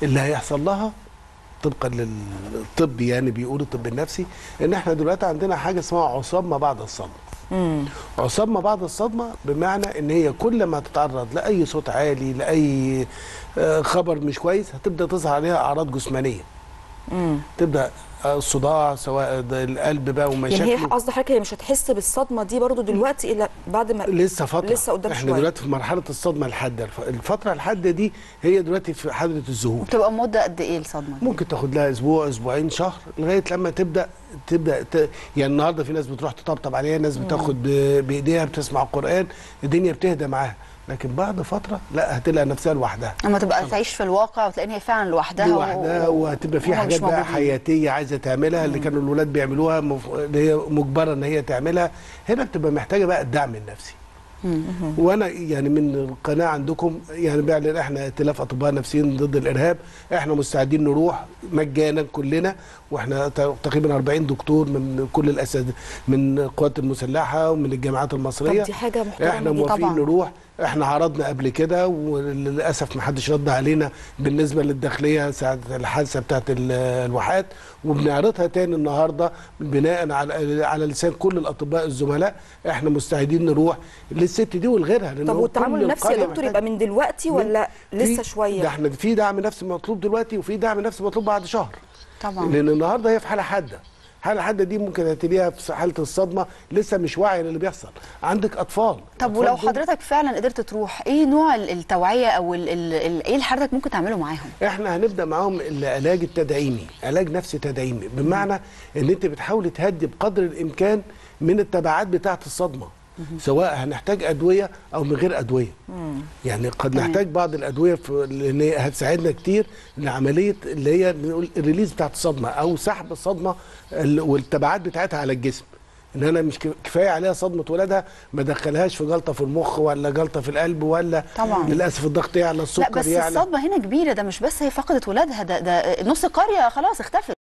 اللي هيحصل لها طبقا للطب يعني بيقول الطب النفسي ان احنا دلوقتي عندنا حاجه اسمها عصاب ما بعد الصدمه عصاب ما بعد الصدمه بمعنى ان هي كل ما تتعرض لاي صوت عالي لاي آه، خبر مش كويس هتبدا تظهر عليها اعراض جسمانيه تبدا آه، صداع سواء ده القلب بقى يعني هي ومشاكله قصد حضرتك هي مش هتحس بالصدمه دي برضو دلوقتي الا بعد ما لسه فتره لسه قدام احنا شوية. دلوقتي في مرحله الصدمه الحاده الف- الفتره الحاده دي هي دلوقتي في حاله الظهور بتبقى مده قد ايه الصدمه دي؟ ممكن تاخد لها اسبوع اسبوعين شهر لغايه لما تبدا تبدا ت... يعني النهارده في ناس بتروح تطبطب عليها ناس بتاخد ب- بايديها بتسمع القران الدنيا بتهدى معاها لكن بعد فتره لا هتلاقي نفسها لوحدها لما تبقى تعيش في الواقع وتلاقي ان هي فعلا لوحدها و- لوحدها وهتبقى في وهما مش حاجات بقى موجودين. حياتيه عايزه تعملها اللي كانوا الولاد بيعملوها مف... اللي هي مجبره ان هي تعملها هنا بتبقى محتاجه بقى الدعم النفسي وانا يعني من القناعه عندكم يعني بعلن احنا ائتلاف اطباء نفسيين ضد الارهاب احنا مستعدين نروح مجانا كلنا واحنا ت- تقريبا 40 دكتور من كل الاسد من القوات المسلحه ومن الجامعات المصريه طب دي حاجة محترمة احنا دي موافقين طبعاً. نروح احنا عرضنا قبل كده وللاسف ما حدش رد علينا بالنسبه للداخليه ساعه الحادثه بتاعت ال- الواحات وبنعرضها تاني النهارده بناء على على لسان كل الاطباء الزملاء احنا مستعدين نروح للست دي ولغيرها لأن طب هو والتعامل كل النفسي يا القرية دكتور محتاجة. يبقى من دلوقتي ولا في- لسه ده شويه احنا في دعم نفسي مطلوب دلوقتي وفي دعم نفسي مطلوب بعد شهر طبعا لان النهارده هي في حاله حاده حاله حاده دي ممكن هتلاقيها في حاله الصدمه لسه مش واعيه للي بيحصل عندك اطفال طب أطفال ولو دول- حضرتك فعلا قدرت تروح ايه نوع ال- التوعيه او ال ال ال ايه اللي حضرتك ممكن تعمله معاهم؟ احنا هنبدا معاهم العلاج التدعيمي علاج نفسي تدعيمي بمعنى ان انت بتحاولي تهدي بقدر الامكان من التبعات بتاعه الصدمه سواء هنحتاج ادويه او من غير ادويه يعني قد تمام. نحتاج بعض الادويه في لان هي هتساعدنا كتير لعمليه اللي هي بنقول الريليز بتاعه الصدمه او سحب الصدمه ال- والتبعات بتاعتها على الجسم ان انا مش كف- كفايه عليها صدمه ولادها ما دخلهاش في جلطه في المخ ولا جلطه في القلب ولا طبعا. للاسف الضغط يعلى لا السكر بس يعلى الصدمه هنا كبيره ده مش بس هي فقدت ولادها ده ده نص قريه خلاص اختفت